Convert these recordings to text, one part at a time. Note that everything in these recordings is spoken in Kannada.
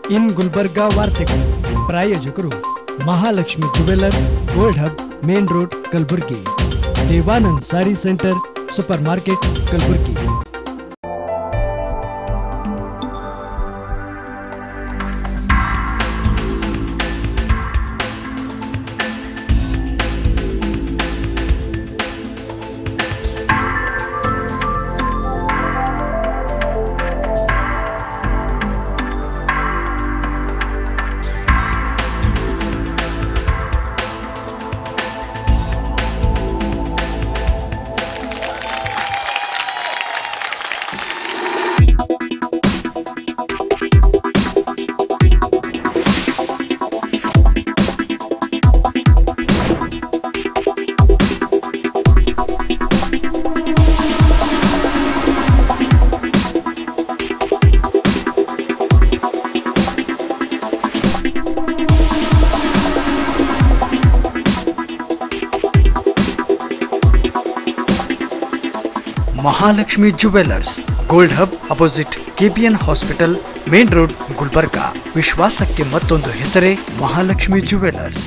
ಇನ್ ಗುಲ್ಬರ್ಗಾ ವಾರ್ತೆಗಳು ಪ್ರಾಯೋಜಕರು Mahalakshmi jewellers gold hub main road Kalaburgi Devanand sari centre super market Kalaburgi Mahalakshmi jewellers gold hub opposite KPN hospital main road Gulbarga ವಿಶ್ವಾಸಕ್ಕೆ ಮತ್ತೊಂದು ಹೆಸರೇ ಮಹಾಲಕ್ಷ್ಮಿ ಜುವೆಲ್ಲರ್ಸ್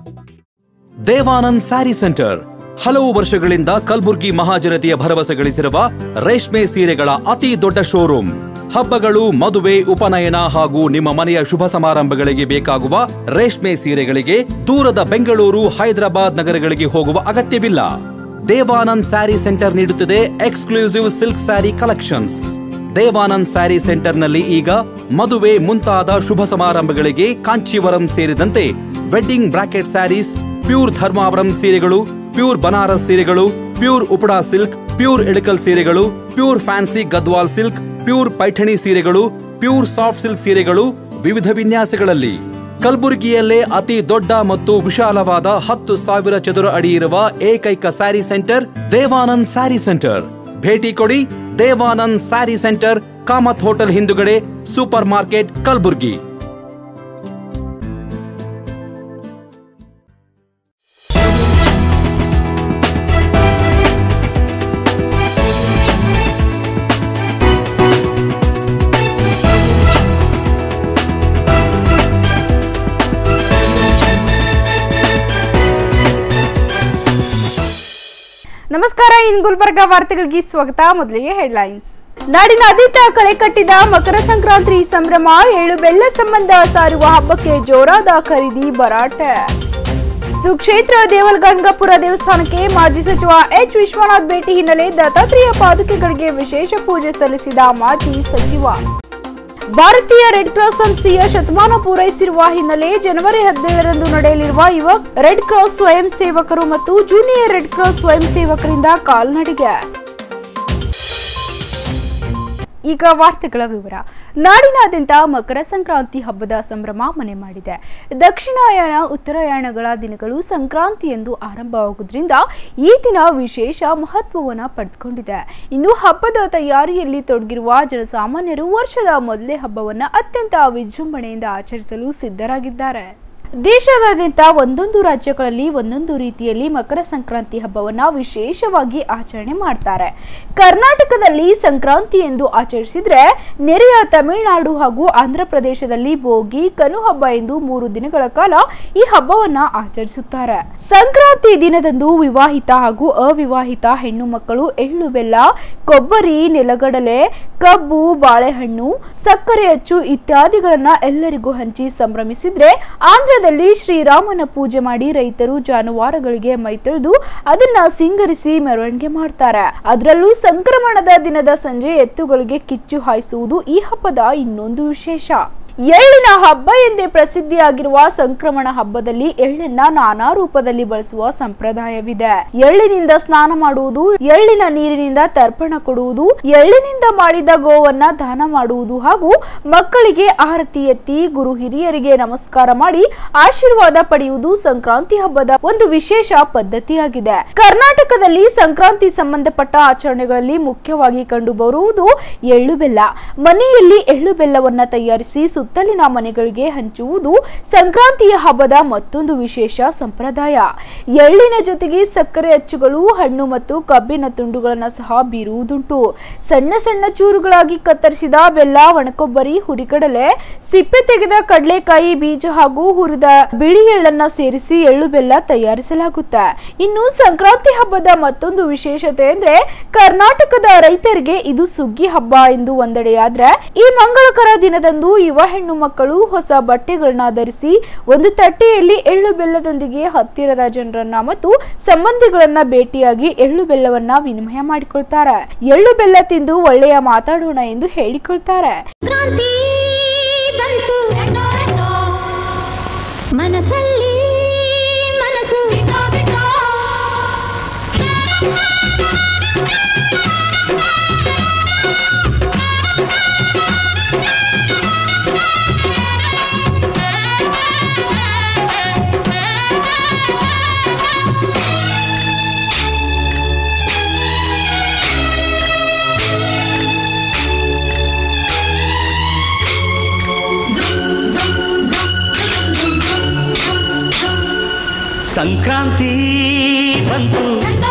ದೇವಾನಂದ್ ಸ್ಯಾರಿ ಸೆಂಟರ್ ಹಲವು ವರ್ಷಗಳಿಂದ ಕಲ್ಬುರ್ಗಿ ಮಹಾಜನತೆಯ ಭರವಸೆ ಗಳಿಸಿರುವ ರೇಷ್ಮೆ ಸೀರೆಗಳ ಅತಿ ದೊಡ್ಡ ಶೋರೂಮ್ ಹಬ್ಬಗಳು ಮದುವೆ ಉಪನಯನ ಹಾಗೂ ನಿಮ್ಮ ಮನೆಯ ಶುಭ ಸಮಾರಂಭಗಳಿಗೆ ಬೇಕಾಗುವ ರೇಷ್ಮೆ ಸೀರೆಗಳಿಗೆ ದೂರದ ಬೆಂಗಳೂರು ಹೈದರಾಬಾದ್ ನಗರಗಳಿಗೆ ಹೋಗುವ ಅಗತ್ಯವಿಲ್ಲ ದೇವಾನಂದ್ ಸ್ಯಾರಿ ಸೆಂಟರ್ ನೀಡುತ್ತಿದೆ exclusive silk sari collections Devanand sari ಸೆಂಟರ್ನಲ್ಲಿ ಈಗ ಮದುವೆ ಮುಂತಾದ ಶುಭ ಸಮಾರಂಭಗಳಿಗೆ ಕಾಂಚೀವರಂ ಸೇರಿದಂತೆ wedding brocade saris pure Dharmavaram ಸೀರೆಗಳು ಪ್ಯೂರ್ ಬನಾರಸ್ ಸೀರೆಗಳು pure Uppada silk pure Ilkal ಸೀರೆಗಳು pure fancy Gadwal silk pure Paithani ಸೀರೆಗಳು ಪ್ಯೂರ್ ಸಾಫ್ಟ್ ಸಿಲ್ಕ್ ಸೀರೆಗಳು ವಿವಿಧ ವಿನ್ಯಾಸಗಳಲ್ಲಿ ಕಲಬುರಗಿಯಲ್ಲೇ ಅತಿ ದೊಡ್ಡ ಮತ್ತು ವಿಶಾಲವಾದ ಹತ್ತು ಸಾವಿರ ಚದುರ ಅಡಿ ಇರುವ ಏಕೈಕ ಸ್ಯಾರಿ ಸೆಂಟರ್ ದೇವಾನಂದ್ ಸ್ಯಾರಿ ಸೆಂಟರ್ ಭೇಟಿ ಕೊಡಿ ದೇವಾನಂದ್ ಸ್ಯಾರಿ ಸೆಂಟರ್ ಕಾಮತ್ ಹೋಟೆಲ್ ಹಿಂದುಗಡೆ ಸೂಪರ್ ಮಾರ್ಕೆಟ್ ಕಲಬುರ್ಗಿ ನಮಸ್ಕಾರ ಇನ್ ಗುಲ್ಬರ್ಗಾ ವಾರ್ತೆಗಳಿಗೆ ಸ್ವಾಗತ ಮೊದಲಿಗೆ ಹೆಡ್ಲೈನ್ಸ್ ನಾಡಿನಾದ್ಯಂತ ಕಳೆ ಕಟ್ಟಿದ ಮಕರ ಸಂಕ್ರಾಂತಿ ಸಂಭ್ರಮ ಎಳ್ಳು ಬೆಲ್ಲ ಸಂಬಂಧ ಸಾರುವ ಹಬ್ಬಕ್ಕೆ ಜೋರಾದ ಖರೀದಿ ಭರಾಟೆ ಸುಕ್ಷೇತ್ರ ದೇವಲಗಂಗಾಪುರ ದೇವಸ್ಥಾನಕ್ಕೆ ಮಾಜಿ ಸಚಿವ ಎಚ್ ವಿಶ್ವನಾಥ್ ಭೇಟಿ ಹಿನ್ನೆಲೆ ದತ್ತಾತ್ರೇಯ ಪಾದುಕೆಗಳಿಗೆ ವಿಶೇಷ ಪೂಜೆ ಸಲ್ಲಿಸಿದ ಮಾಜಿ ಸಚಿವ ಭಾರತೀಯ ರೆಡ್ ಕ್ರಾಸ್ ಸಂಸ್ಥೆಯ ಶತಮಾನ ಪೂರೈಸಿರುವ ಹಿನ್ನೆಲೆ ಜನವರಿ ಹದಿನೇಳರಂದು ನಡೆಯಲಿರುವ ಯುವ ರೆಡ್ ಕ್ರಾಸ್ ಸ್ವಯಂ ಸೇವಕರು ಮತ್ತು ಜೂನಿಯರ್ ರೆಡ್ ಕ್ರಾಸ್ ಸ್ವಯಂ ಸೇವಕರಿಂದ ಕಾಲ್ನಡಿಗೆ ಈಗ ವಾರ್ತೆಗಳ ವಿವರ ನಾಡಿನಾದ್ಯಂತ ಮಕರ ಸಂಕ್ರಾಂತಿ ಹಬ್ಬದ ಸಂಭ್ರಮ ಮನೆ ಮಾಡಿದೆ ದಕ್ಷಿಣಾಯನ ಉತ್ತರಾಯಣಗಳ ದಿನಗಳು ಸಂಕ್ರಾಂತಿ ಎಂದು ಆರಂಭವಾಗುವುದರಿಂದ ಈ ದಿನ ವಿಶೇಷ ಮಹತ್ವವನ್ನು ಪಡೆದುಕೊಂಡಿದೆ ಇನ್ನು ಹಬ್ಬದ ತಯಾರಿಯಲ್ಲಿ ತೊಡಗಿರುವ ಜನಸಾಮಾನ್ಯರು ವರ್ಷದ ಮೊದಲೇ ಹಬ್ಬವನ್ನು ಅತ್ಯಂತ ವಿಜೃಂಭಣೆಯಿಂದ ಆಚರಿಸಲು ಸಿದ್ಧರಾಗಿದ್ದಾರೆ ದೇಶದಾದ್ಯಂತ ಒಂದೊಂದು ರಾಜ್ಯಗಳಲ್ಲಿ ಒಂದೊಂದು ರೀತಿಯಲ್ಲಿ ಮಕರ ಸಂಕ್ರಾಂತಿ ಹಬ್ಬವನ್ನ ವಿಶೇಷವಾಗಿ ಆಚರಣೆ ಮಾಡ್ತಾರೆ ಕರ್ನಾಟಕದಲ್ಲಿ ಸಂಕ್ರಾಂತಿ ಎಂದು ಆಚರಿಸಿದ್ರೆ ನೆರೆಯ ತಮಿಳುನಾಡು ಹಾಗೂ ಆಂಧ್ರ ಪ್ರದೇಶದಲ್ಲಿ ಭೋಗಿ ಕನು ಹಬ್ಬ ಎಂದು ಮೂರು ದಿನಗಳ ಕಾಲ ಈ ಹಬ್ಬವನ್ನ ಆಚರಿಸುತ್ತಾರೆ ಸಂಕ್ರಾಂತಿ ದಿನದಂದು ವಿವಾಹಿತ ಹಾಗೂ ಅವಿವಾಹಿತ ಹೆಣ್ಣು ಮಕ್ಕಳು ಎಳ್ಳು ಬೆಲ್ಲ ಕೊಬ್ಬರಿ ನೆಲಗಡಲೆ ಕಬ್ಬು ಬಾಳೆಹಣ್ಣು ಸಕ್ಕರೆ ಅಚ್ಚು ಇತ್ಯಾದಿಗಳನ್ನ ಎಲ್ಲರಿಗೂ ಹಂಚಿ ಸಂಭ್ರಮಿಸಿದ್ರೆ ಆಂಧ್ರದಲ್ಲಿ ಶ್ರೀರಾಮನ ಪೂಜೆ ಮಾಡಿ ರೈತರು ಜಾನುವಾರುಗಳಿಗೆ ಮೈತೊಳೆದು ಅದನ್ನ ಸಿಂಗರಿಸಿ ಮೆರವಣಿಗೆ ಮಾಡ್ತಾರೆ ಅದರಲ್ಲೂ ಸಂಕ್ರಮಣದ ದಿನದ ಸಂಜೆ ಎತ್ತುಗಳಿಗೆ ಕಿಚ್ಚು ಹಾಯಿಸುವುದು ಈ ಹಬ್ಬದ ಇನ್ನೊಂದು ವಿಶೇಷ ಎಳ್ಳಿನ ಹಬ್ಬ ಎಂದೇ ಪ್ರಸಿದ್ಧಿಯಾಗಿರುವ ಸಂಕ್ರಮಣ ಹಬ್ಬದಲ್ಲಿ ಎಳ್ಳನ್ನ ನಾನಾ ರೂಪದಲ್ಲಿ ಬಳಸುವ ಸಂಪ್ರದಾಯವಿದೆ ಎಳ್ಳಿನಿಂದ ಸ್ನಾನ ಮಾಡುವುದು ಎಳ್ಳಿನ ನೀರಿನಿಂದ ತರ್ಪಣ ಕೊಡುವುದು ಎಳ್ಳಿನಿಂದ ಮಾಡಿದ ಗೋವನ್ನ ದಾನ ಮಾಡುವುದು ಹಾಗೂ ಮಕ್ಕಳಿಗೆ ಆರತಿ ಎತ್ತಿ ಗುರು ಹಿರಿಯರಿಗೆ ನಮಸ್ಕಾರ ಮಾಡಿ ಆಶೀರ್ವಾದ ಪಡೆಯುವುದು ಸಂಕ್ರಾಂತಿ ಹಬ್ಬದ ಒಂದು ವಿಶೇಷ ಪದ್ಧತಿಯಾಗಿದೆ ಕರ್ನಾಟಕದಲ್ಲಿ ಸಂಕ್ರಾಂತಿ ಸಂಬಂಧಪಟ್ಟ ಆಚರಣೆಗಳಲ್ಲಿ ಮುಖ್ಯವಾಗಿ ಕಂಡು ಬರುವುದು ಎಳ್ಳು ಬೆಲ್ಲ ಮನೆಯಲ್ಲಿ ಎಳ್ಳು ಬೆಲ್ಲವನ್ನ ತಯಾರಿಸಿ ಸುತ್ತ ಸುತ್ತಲಿನ ಮನೆಗಳಿಗೆ ಹಂಚುವುದು ಸಂಕ್ರಾಂತಿಯ ಹಬ್ಬದ ಮತ್ತೊಂದು ವಿಶೇಷ ಸಂಪ್ರದಾಯ ಎಳ್ಳಿನ ಜೊತೆಗೆ ಸಕ್ಕರೆ ಅಚ್ಚುಗಳು ಹಣ್ಣು ಮತ್ತು ಕಬ್ಬಿನ ತುಂಡುಗಳನ್ನು ಸಹ ಬೀರುವುದುಂಟು ಸಣ್ಣ ಸಣ್ಣ ಚೂರುಗಳಾಗಿ ಕತ್ತರಿಸಿದ ಬೆಲ್ಲ ಒಣಕೊಬ್ಬರಿ ಹುರಿಗಡಲೆ ಸಿಪ್ಪೆ ತೆಗೆದ ಕಡಲೆಕಾಯಿ ಬೀಜ ಹಾಗೂ ಹುರಿದ ಬಿಳಿ ಎಳ್ಳನ್ನ ಸೇರಿಸಿ ಎಳ್ಳು ಬೆಲ್ಲ ತಯಾರಿಸಲಾಗುತ್ತೆ ಇನ್ನು ಸಂಕ್ರಾಂತಿ ಹಬ್ಬದ ಮತ್ತೊಂದು ವಿಶೇಷತೆ ಅಂದ್ರೆ ಕರ್ನಾಟಕದ ರೈತರಿಗೆ ಇದು ಸುಗ್ಗಿ ಹಬ್ಬ ಎಂದು ಒಂದೆಡೆಯಾದ್ರೆ ಈ ಮಂಗಳಕರ ದಿನದಂದು ಯುವ ಹೆಣ್ಣು ಮಕ್ಕಳು ಹೊಸ ಬಟ್ಟೆಗಳನ್ನ ಧರಿಸಿ ಒಂದು ತಟ್ಟೆಯಲ್ಲಿ ಎಳ್ಳು ಬೆಲ್ಲದೊಂದಿಗೆ ಹತ್ತಿರದ ಜನರನ್ನ ಮತ್ತು ಸಂಬಂಧಿಗಳನ್ನ ಭೇಟಿಯಾಗಿ ಎಳ್ಳು ಬೆಲ್ಲವನ್ನ ವಿನಿಮಯ ಮಾಡಿಕೊಳ್ತಾರೆ ಎಳ್ಳು ಬೆಲ್ಲ ತಿಂದು ಒಳ್ಳೆಯ ಮಾತಾಡೋಣ ಎಂದು ಹೇಳಿಕೊಳ್ತಾರೆ ಕ್ರಾಂತಿ ಬಂತು ಮನಸ್ಸಲ್ಲಿ ಮನಸ್ಸು ಸಂಕ್ರಾಂತಿ ಬಂತು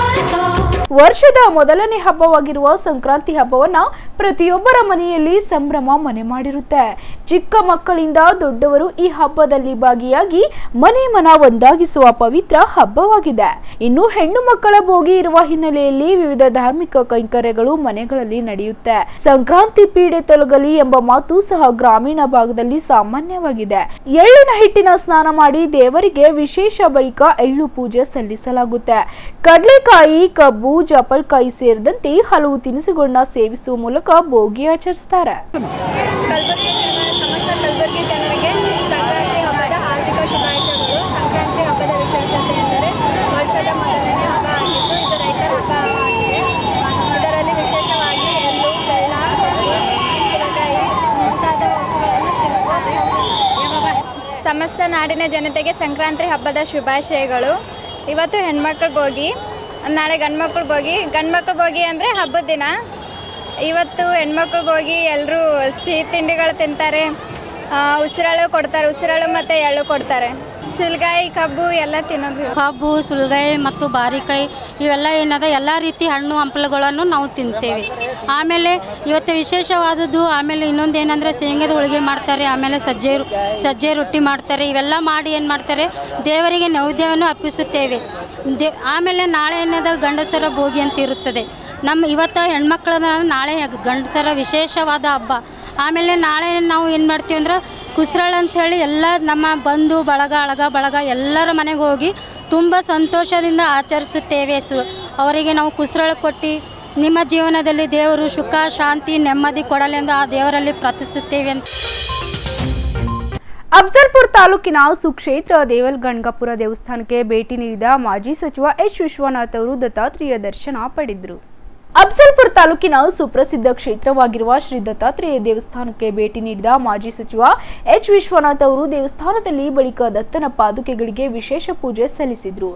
ವರ್ಷದ ಮೊದಲನೇ ಹಬ್ಬವಾಗಿರುವ ಸಂಕ್ರಾಂತಿ ಹಬ್ಬವನ್ನ ಪ್ರತಿಯೊಬ್ಬರ ಮನೆಯಲ್ಲಿ ಸಂಭ್ರಮ ಮನೆ ಮಾಡಿರುತ್ತೆ ಚಿಕ್ಕ ಮಕ್ಕಳಿಂದ ದೊಡ್ಡವರು ಈ ಹಬ್ಬದಲ್ಲಿ ಭಾಗಿಯಾಗಿ ಮನೆ ಮನ ಒಂದಾಗಿಸುವ ಪವಿತ್ರ ಹಬ್ಬವಾಗಿದೆ ಇನ್ನು ಹೆಣ್ಣು ಮಕ್ಕಳ ಭೋಗಿ ಇರುವ ಹಿನ್ನೆಲೆಯಲ್ಲಿ ವಿವಿಧ ಧಾರ್ಮಿಕ ಕೈಂಕರ್ಯಗಳು ಮನೆಗಳಲ್ಲಿ ನಡೆಯುತ್ತೆ ಸಂಕ್ರಾಂತಿ ಪೀಡೆ ತೊಲಗಲಿ ಎಂಬ ಮಾತು ಸಹ ಗ್ರಾಮೀಣ ಭಾಗದಲ್ಲಿ ಸಾಮಾನ್ಯವಾಗಿದೆ ಎಳ್ಳಿನ ಹಿಟ್ಟಿನ ಸ್ನಾನ ಮಾಡಿ ದೇವರಿಗೆ ವಿಶೇಷ ಬಳಿಕ ಎಳ್ಳು ಪೂಜೆ ಸಲ್ಲಿಸಲಾಗುತ್ತೆ ಕಡಲೆಕಾಯಿ ಕಬ್ಬು ಜಪಲ್ಕಾಯಿ ಸೇರಿದಂತೆ ಹಲವು ತಿನಿಸುಗಳನ್ನ ಸೇವಿಸುವ ಮೂಲಕ ಭೋಗಿ ಆಚರಿಸ್ತಾರೆ ಕಲಬುರಗಿ ಜನ ಸಮಸ್ತ ಕಲಬುರಗಿ ಜನರಿಗೆ ಸಂಕ್ರಾಂತಿ ಹಬ್ಬದ ಹಾರ್ದಿಕ ಶುಭಾಶಯಗಳು ಸಂಕ್ರಾಂತಿ ಹಬ್ಬದ ವಿಶೇಷತೆ ಎಂದರೆ ವರ್ಷದ ಮೊದಲನೇ ಹಬ್ಬ ಆಗಿದ್ದು ಇದು ರೈತರ ಹಬ್ಬ ಆಗಿದೆ ಇದರಲ್ಲಿ ವಿಶೇಷವಾಗಿ ಎಳ್ಳು ಬೆಲ್ಲ ಕಬ್ಬು ಸುಲಕಾಯಿ ಮುಂತಾದ ವಸ್ತುಗಳನ್ನು ತಿನ್ನುತ್ತಾರೆ ಸಮಸ್ತ ನಾಡಿನ ಜನತೆಗೆ ಸಂಕ್ರಾಂತಿ ಹಬ್ಬದ ಶುಭಾಶಯಗಳು ಇವತ್ತು ಹೆಣ್ಮಕ್ಳು ಹೋಗಿ ನಾಳೆ ಗಂಡ್ಮಕ್ಳು ಹೋಗಿ ಗಂಡ್ಮಕ್ಳು ಹೋಗಿ ಅಂದರೆ ಹಬ್ಬದ ದಿನ ಇವತ್ತು ಹೆಣ್ಮಕ್ಳು ಹೋಗಿ ಎಲ್ಲರೂ ಸಿಹಿ ತಿಂಡಿಗಳು ತಿಂತಾರೆ ಆ, ಉಸಿರಾಳು ಕೊಡ್ತಾರೆ ಉಸಿರಾಳು ಮತ್ತು ಎಳ್ಳು ಕೊಡ್ತಾರೆ ಸುಲ್ಗಾಯಿ ಕಬ್ಬು ಎಲ್ಲ ತಿನ್ನೋದು ಕಬ್ಬು ಸುಲ್ಗಾಯಿ ಮತ್ತು ಬಾರಿಕಾಯಿ ಇವೆಲ್ಲ ಏನದ ಎಲ್ಲ ರೀತಿ ಹಣ್ಣು ಹಂಪಲುಗಳನ್ನು ನಾವು ತಿಂತೇವೆ ಆಮೇಲೆ ಇವತ್ತು ವಿಶೇಷವಾದದ್ದು ಆಮೇಲೆ ಇನ್ನೊಂದು ಏನಂದರೆ ಶೇಂಗಾದ ಹೋಳಿಗೆ ಮಾಡ್ತಾರೆ ಆಮೇಲೆ ಸಜ್ಜೆ ರೊ- ಸಜ್ಜೆ ರೊಟ್ಟಿ ಮಾಡ್ತಾರೆ ಇವೆಲ್ಲ ಮಾಡಿ ಏನು ಮಾಡ್ತಾರೆ ದೇವರಿಗೆ ನೈವೇದ್ಯವನ್ನು ಅರ್ಪಿಸುತ್ತೇವೆ ದೇ ಆಮೇಲೆ ನಾಳೆ ಏನದ ಗಂಡಸರ ಭೋಗಿ ಅಂತ ಇರುತ್ತದೆ ನಮ್ಮ ಇವತ್ತು ಹೆಣ್ಮಕ್ಳದ ನಾಳೆ ಗಂಡಸರ ವಿಶೇಷವಾದ ಹಬ್ಬ ಆಮೇಲೆ ನಾಳೆ ನಾವು ಏನು ಮಾಡ್ತೀವಿ ಅಂದ್ರೆ ಕುಸ್ರಳ ಅಂಥೇಳಿ ಎಲ್ಲ ನಮ್ಮ ಬಂಧು ಬಳಗ ಅಳಗ ಬಳಗ ಎಲ್ಲರ ಮನೆಗೆ ಹೋಗಿ ತುಂಬ ಸಂತೋಷದಿಂದ ಆಚರಿಸುತ್ತೇವೆ ಸು ಅವರಿಗೆ ನಾವು ಕುಸ್ರಳ ಕೊಟ್ಟು ನಿಮ್ಮ ಜೀವನದಲ್ಲಿ ದೇವರು ಸುಖ ಶಾಂತಿ ನೆಮ್ಮದಿ ಕೊಡಲೆಂದು ಆ ದೇವರಲ್ಲಿ ಪ್ರಾರ್ಥಿಸುತ್ತೇವೆ ಅಂತ ಅಫ್ಜಲ್ಪುರ್ ತಾಲೂಕಿನ ಸುಕ್ಷೇತ್ರ ದೇವಲ್ ಗಣಗಾಪುರ ದೇವಸ್ಥಾನಕ್ಕೆ ಭೇಟಿ ನೀಡಿದ ಮಾಜಿ ಸಚಿವ ಎಚ್ ವಿಶ್ವನಾಥ್ ಅವರು ದತ್ತಾತ್ರೇಯ ದರ್ಶನ ಪಡೆದರು ಅಫ್ಜಲ್ಪುರ್ ತಾಲೂಕಿನ ಸುಪ್ರಸಿದ್ಧ ಕ್ಷೇತ್ರವಾಗಿರುವ ಶ್ರೀ ದತ್ತಾತ್ರೇಯ ದೇವಸ್ಥಾನಕ್ಕೆ ಭೇಟಿ ನೀಡಿದ ಮಾಜಿ ಸಚಿವ ಎಚ್ ವಿಶ್ವನಾಥ್ ಅವರು ದೇವಸ್ಥಾನದಲ್ಲಿ ಬಳಿಕ ದತ್ತನ ಪಾದುಕೆಗಳಿಗೆ ವಿಶೇಷ ಪೂಜೆ ಸಲ್ಲಿಸಿದರು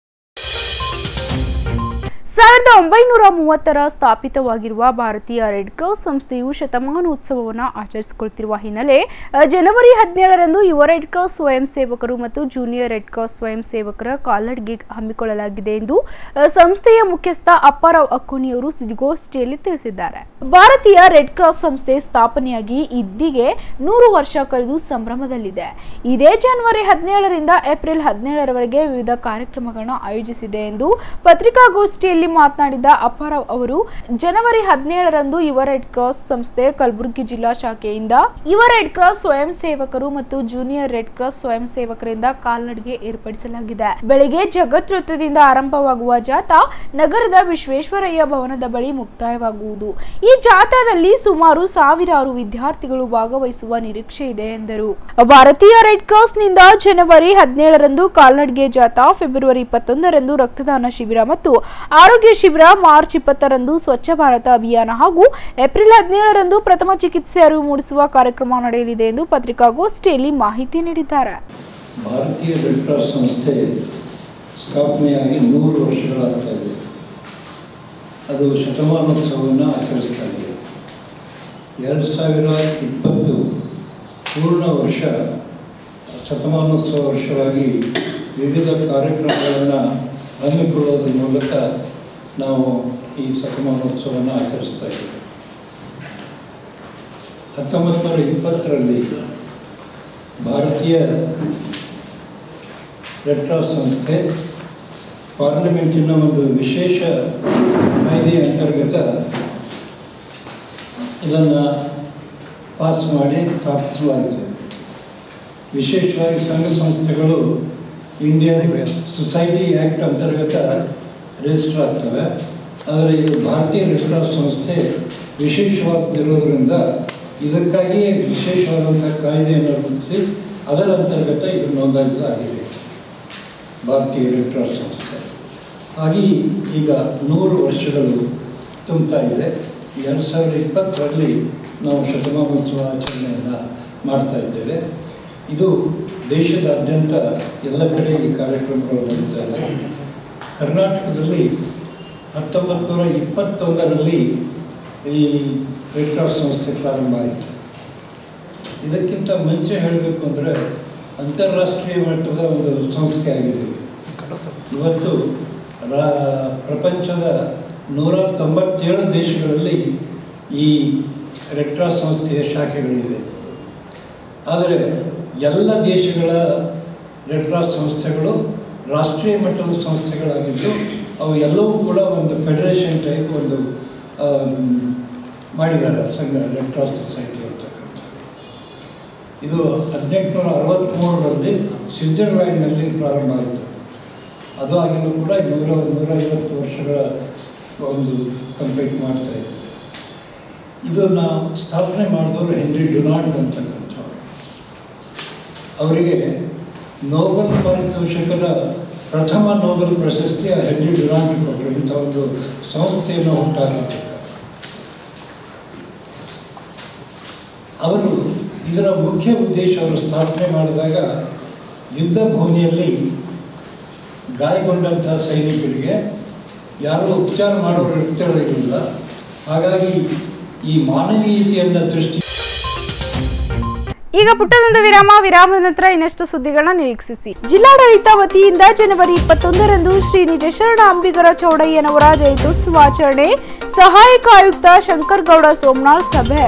ಸಾವಿರದ ಒಂಬೈನೂರ ಮೂವತ್ತರ ಸ್ಥಾಪಿತವಾಗಿರುವ ಭಾರತೀಯ ರೆಡ್ ಕ್ರಾಸ್ ಸಂಸ್ಥೆಯು ಶತಮಾನೋತ್ಸವವನ್ನು ಆಚರಿಸಿಕೊಳ್ತಿರುವ ಹಿನ್ನೆಲೆ ಅ, ಜನವರಿ ಹದಿನೇಳರಂದು ಯುವ ರೆಡ್ ಕ್ರಾಸ್ ಸ್ವಯಂ ಸೇವಕರು ಮತ್ತು ಜೂನಿಯರ್ ರೆಡ್ ಕ್ರಾಸ್ ಸ್ವಯಂ ಸೇವಕರ ಕಾಲಡ್ಗೆ ಹಮ್ಮಿಕೊಳ್ಳಲಾಗಿದೆ ಎಂದು ಅ, ಸಂಸ್ಥೆಯ ಮುಖ್ಯಸ್ಥ ಅಪ್ಪಾರಾವ್ ಅಕ್ಕುನಿಯವರು ಸುದ್ದಿಗೋಷ್ಠಿಯಲ್ಲಿ ತಿಳಿಸಿದ್ದಾರೆ ಭಾರತೀಯ ರೆಡ್ ಕ್ರಾಸ್ ಸಂಸ್ಥೆ ಸ್ಥಾಪನೆಯಾಗಿ ಇದ್ದಿಗೆ ನೂರು ವರ್ಷ ಕಳೆದು ಸಂಭ್ರಮದಲ್ಲಿದೆ ಇದೇ ಜನವರಿ ಹದಿನೇಳರಿಂದ ಏಪ್ರಿಲ್ ಹದಿನೇಳರವರೆಗೆ ವಿವಿಧ ಕಾರ್ಯಕ್ರಮಗಳನ್ನು ಆಯೋಜಿಸಿದೆ ಎಂದು ಪತ್ರಿಕಾಗೋಷ್ಠಿಯಲ್ಲಿ ಮಾತನಾಡಿದ ಅಪ್ಪಾರಾವ್ ಅವರು ಜನವರಿ ಹದಿನೇಳರಂದು ಯುವ ರೆಡ್ ಕ್ರಾಸ್ ಸಂಸ್ಥೆ ಕಲಬುರಗಿ ಜಿಲ್ಲಾ ಶಾಖೆಯಿಂದ ಯುವ ರೆಡ್ ಕ್ರಾಸ್ ಸ್ವಯಂ ಸೇವಕರು ಮತ್ತು ಜೂನಿಯರ್ ರೆಡ್ ಕ್ರಾಸ್ ಸ್ವಯಂ ಸೇವಕರಿಂದ ಕಾಲ್ನಡಿಗೆ ಏರ್ಪಡಿಸಲಾಗಿದೆ ಬೆಳಗ್ಗೆ ಜಗತ್ ವೃತ್ತದಿಂದ ಆರಂಭವಾಗುವ ಜಾಥಾ ನಗರದ ವಿಶ್ವೇಶ್ವರಯ್ಯ ಭವನದ ಬಳಿ ಮುಕ್ತಾಯವಾಗುವುದು ಈ ಜಾಥಾದಲ್ಲಿ ಸುಮಾರು ಸಾವಿರಾರು ವಿದ್ಯಾರ್ಥಿಗಳು ಭಾಗವಹಿಸುವ ನಿರೀಕ್ಷೆ ಇದೆ ಎಂದರು ಭಾರತೀಯ ರೆಡ್ ಕ್ರಾಸ್ ನಿಂದ ಜನವರಿ ಹದಿನೇಳರಂದು ಕಾಲ್ನಡಿಗೆ ಜಾಥಾ ಫೆಬ್ರವರಿ ಇಪ್ಪತ್ತೊಂದರಂದು ರಕ್ತದಾನ ಶಿಬಿರ ಮತ್ತು ಆರೋಗ್ಯ ಶಿಬಿರ ಮಾರ್ಚ್ ಇಪ್ಪತ್ತರಂದು ಸ್ವಚ್ಛ ಭಾರತ ಅಭಿಯಾನ ಹಾಗೂ ಏಪ್ರಿಲ್ ಹದಿನೇಳರಂದು ಪ್ರಥಮ ಚಿಕಿತ್ಸೆ ಅರಿವು ಮೂಡಿಸುವ ಕಾರ್ಯಕ್ರಮ ನಡೆಯಲಿದೆ ಎಂದು ಪತ್ರಿಕಾಗೋಷ್ಠಿಯಲ್ಲಿ ಮಾಹಿತಿ ನೀಡಿದ್ದಾರೆ ಭಾರತೀಯ ರೆಡ್ ಕ್ರಾಸ್ ಸಂಸ್ಥೆ ಸ್ಥಾಪನೆಯಾಗಿ ನೂರು ವರ್ಷಗಳಾಗ್ತಾ ಇದೆ ಅದು ಶತಮಾನೋತ್ಸವವನ್ನು ಆಚರಿಸ್ತಾ ಇದೆ ಎರಡು ಸಾವಿರ ಇಪ್ಪತ್ತು ಪೂರ್ಣ ವರ್ಷ ಶತಮಾನೋತ್ಸವ ವರ್ಷವಾಗಿ ವಿವಿಧ ಕಾರ್ಯಕ್ರಮಗಳನ್ನು ಹಮ್ಮಿಕೊಳ್ಳೋದ್ರ ಮೂಲಕ ನಾವು ಈ ಶತಮಾನೋತ್ಸವವನ್ನು ಆಚರಿಸ್ತಾ ಇದ್ದೇವೆ ಹತ್ತೊಂಬತ್ತು ನೂರ ಇಪ್ಪತ್ತರಲ್ಲಿ ಭಾರತೀಯ ರೆಡ್ ಕ್ರಾಸ್ ಸಂಸ್ಥೆ ಪಾರ್ಲಿಮೆಂಟಿನ ಒಂದು ವಿಶೇಷ ಕಾಯ್ದೆಯ ಅಂತರ್ಗತ ಇದನ್ನು ಪಾಸ್ ಮಾಡಿ ಸ್ಥಾಪಿಸಲಾಯಿತು ವಿಶೇಷವಾಗಿ ಸಂಘ ಸಂಸ್ಥೆಗಳು ಇಂಡಿಯನ್ ಸೊಸೈಟಿ ಆ್ಯಕ್ಟ್ ಅಂತರ್ಗತ ರಿಜಿಸ್ಟರ್ ಆಗ್ತವೆ ಆದರೆ ಇದು ಭಾರತೀಯ ರೆಡ್ ಕ್ರಾಸ್ ಸಂಸ್ಥೆ ವಿಶೇಷವಾಗ್ತಿರೋದ್ರಿಂದ ಇದಕ್ಕಾಗಿಯೇ ವಿಶೇಷವಾದಂಥ ಕಾಯ್ದೆಯನ್ನು ರೂಪಿಸಿ ಅದರ ಅಂತರ್ಗತ ಇದು ನೋಂದಾಯಿಸಲಾಗಿದೆ ಭಾರತೀಯ ರೆಡ್ ಕ್ರಾಸ್ ಸಂಸ್ಥೆ ಹಾಗೆ ಈಗ ನೂರು ವರ್ಷಗಳು ತುಂಬ್ತಾ ಇದೆ ಎರಡು ಸಾವಿರದ ಇಪ್ಪತ್ತರಲ್ಲಿ ನಾವು ಶತಮಾನೋತ್ಸವ ಆಚರಣೆಯನ್ನು ಮಾಡ್ತಾ ಇದ್ದೇವೆ ಇದು ದೇಶದಾದ್ಯಂತ ಎಲ್ಲ ಕಡೆ ಈ ಕಾರ್ಯಕ್ರಮಗಳು ನಡೀತಾ ಇದೆ ಕರ್ನಾಟಕದಲ್ಲಿ ಹತ್ತೊಂಬತ್ತು ನೂರ ಇಪ್ಪತ್ತೊಂದರಲ್ಲಿ ಈ ರೆಡ್ ಕ್ರಾಸ್ ಸಂಸ್ಥೆ ಪ್ರಾರಂಭ ಆಯಿತು ಇದಕ್ಕಿಂತ ಮುಂಚೆ ಹೇಳಬೇಕು ಅಂದರೆ ಅಂತಾರಾಷ್ಟ್ರೀಯ ಮಟ್ಟದ ಒಂದು ಸಂಸ್ಥೆ ಆಗಿದೆ ಇದು. ಇವತ್ತು ರಾ ಪ್ರಪಂಚದ ನೂರ ತೊಂಬತ್ತೇಳು ದೇಶಗಳಲ್ಲಿ ಈ ರೆಡ್ ಕ್ರಾಸ್ ಸಂಸ್ಥೆಯ ಶಾಖೆಗಳಿವೆ ಆದರೆ ಎಲ್ಲ ದೇಶಗಳ ರೆಡ್ ಕ್ರಾಸ್ ಸಂಸ್ಥೆಗಳು ರಾಷ್ಟ್ರೀಯ ಮಟ್ಟದ ಸಂಸ್ಥೆಗಳಾಗಿದ್ದು ಅವು ಎಲ್ಲವೂ ಕೂಡ ಒಂದು ಫೆಡರೇಷನ್ ಟೈಪ್ ಒಂದು ಆಮ್, ಮಾಡಿದ್ದಾರೆ ಸಂಘ ರೆಡ್ ಕ್ರಾಸ್ ಸೊಸೈಟಿ ಅಂತಕ್ಕಂಥ ಇದು ಹದಿನೆಂಟುನೂರ ಅರವತ್ತ್ಮೂರರಲ್ಲಿ ಸ್ವಿಟ್ಜರ್ಲ್ಯಾಂಡ್ನಲ್ಲಿ ಪ್ರಾರಂಭ ಆಯಿತು ಅದು ಆಗಿನೂ ಕೂಡ ನೂರ ನೂರೈವತ್ತು ವರ್ಷಗಳ ಒಂದು ಕಂಪ್ಲೀಟ್ ಮಾಡ್ತಾ ಇದ್ದಾರೆ ಇದನ್ನು ಸ್ಥಾಪನೆ ಮಾಡಿದವರು ಹೆನ್ರಿ ಡುನಾಲ್ಡ್ ಅಂತಕ್ಕಂಥವ್ರು ಅವರಿಗೆ ನೋಬೆಲ್ ಪಾರಿತೋಷಕದ ಪ್ರಥಮ ನೋಬೆಲ್ ಪ್ರಶಸ್ತಿ ಆ ಹೆನ್ರಿ ಡುನಾಲ್ಡ್ ಕೊಟ್ಟರು ಇಂಥ ಒಂದು ಸಂಸ್ಥೆಯನ್ನು ಹುಟ್ಟಾಕಿದ್ದಾರೆ ಅವರು ಇದರ ಮುಖ್ಯ ಉದ್ದೇಶ ಅವರು ಸ್ಥಾಪನೆ ಮಾಡಿದಾಗ ಯುದ್ಧ ಭೂಮಿಯಲ್ಲಿ ಗಾಯಗೊಂಡಂಥ ಸೈನಿಕರಿಗೆ ಯಾರೂ ಉಪಚಾರ ಮಾಡೋರು ಇರ್ತಿರಲಿಲ್ಲ ಹಾಗಾಗಿ ಈ ಮಾನವೀಯತೆಯನ್ನು ದೃಷ್ಟಿ ಈಗ ಪುಟ್ಟದೊಂದು ವಿರಾಮ ವಿರಾಮದ ನಂತರ ಇನ್ನಷ್ಟು ಸುದ್ದಿಗಳನ್ನ ನಿರೀಕ್ಷಿಸಿ ಜಿಲ್ಲಾಡಳಿತ ವತಿಯಿಂದ ಜನವರಿ ಇಪ್ಪತ್ತೊಂದರಂದು ಶ್ರೀ ನಿಜಶರಣ ಅಂಬಿಗರ ಚೌಡಯ್ಯನವರ ಜಯಂತ್ಯುತ್ಸವಾಚರಣೆ ಸಹಾಯಕ ಆಯುಕ್ತ ಶಂಕರ್ ಗೌಡ ಸೋಮನಾಳ್ ಸಭೆ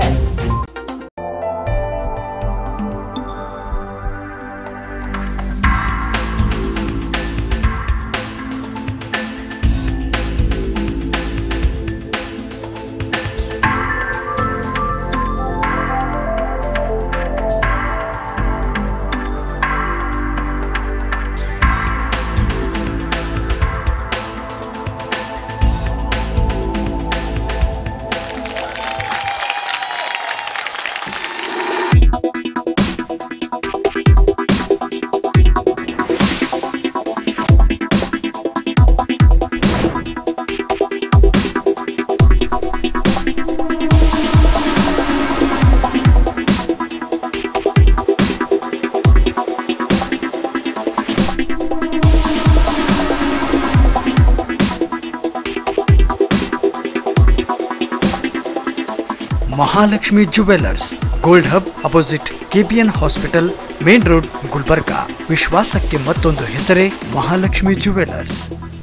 Mahalakshmi jewellers gold hub opposite KPN hospital main road Gulbarga ವಿಶ್ವಾಸಕ್ಕೆ ಮತ್ತೊಂದು ಹೆಸರೇ ಮಹಾಲಕ್ಷ್ಮಿ ಜುವೆಲ್ಲರ್ಸ್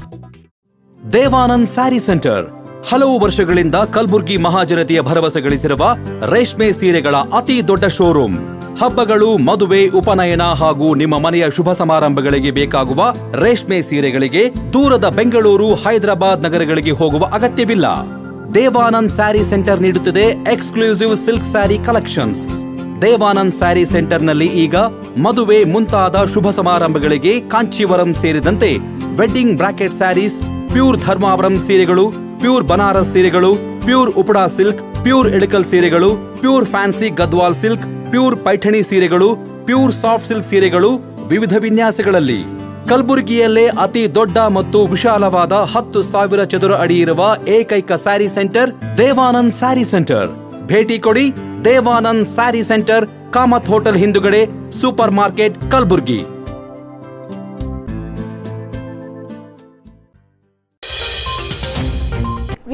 ದೇವಾನಂದ್ ಸ್ಯಾರಿ ಸೆಂಟರ್ ಹಲವು ವರ್ಷಗಳಿಂದ ಕಲ್ಬುರ್ಗಿ ಮಹಾಜನತೆಯ ಭರವಸೆ ಗಳಿಸಿರುವ ರೇಷ್ಮೆ ಸೀರೆಗಳ ಅತಿ ದೊಡ್ಡ ಶೋರೂಮ್ ಹಬ್ಬಗಳು ಮದುವೆ ಉಪನಯನ ಹಾಗೂ ನಿಮ್ಮ ಮನೆಯ ಶುಭ ಸಮಾರಂಭಗಳಿಗೆ ಬೇಕಾಗುವ ರೇಷ್ಮೆ ಸೀರೆಗಳಿಗೆ ದೂರದ ಬೆಂಗಳೂರು ಹೈದರಾಬಾದ್ ನಗರಗಳಿಗೆ ಹೋಗುವ ಅಗತ್ಯವಿಲ್ಲ ದೇವಾನಂದ್ ಸ್ಯಾರಿ ಸೆಂಟರ್ ನೀಡುತ್ತಿದೆ exclusive silk sari collections Devanand sari ಸೆಂಟರ್ನಲ್ಲಿ ಈಗ ಮದುವೆ ಮುಂತಾದ ಶುಭ ಸಮಾರಂಭಗಳಿಗೆ ಕಾಂಚೀವರಂ ಸೇರಿದಂತೆ wedding brocade saris pure Dharmavaram ಸೀರೆಗಳು ಪ್ಯೂರ್ ಬನಾರಸ್ ಸೀರೆಗಳು pure Uppada silk pure Ilkal ಸೀರೆಗಳು pure fancy Gadwal silk pure Paithani ಸೀರೆಗಳು ಪ್ಯೂರ್ ಸಾಫ್ಟ್ ಸಿಲ್ಕ್ ಸೀರೆಗಳು ವಿವಿಧ ವಿನ್ಯಾಸಗಳಲ್ಲಿ ಕಲಬುರಗಿಯಲ್ಲೇ ಅತಿ ದೊಡ್ಡ ಮತ್ತು ವಿಶಾಲವಾದ ಹತ್ತು ಸಾವಿರ ಚದುರ ಅಡಿ ಇರುವ ಏಕೈಕ ಸ್ಯಾರಿ ಸೆಂಟರ್ ದೇವಾನಂದ್ ಸ್ಯಾರಿ ಸೆಂಟರ್ ಭೇಟಿ ಕೊಡಿ ದೇವಾನಂದ್ ಸ್ಯಾರಿ ಸೆಂಟರ್ ಕಾಮತ್ ಹೋಟೆಲ್ ಹಿಂದುಗಡೆ ಸೂಪರ್ ಮಾರ್ಕೆಟ್ ಕಲಬುರ್ಗಿ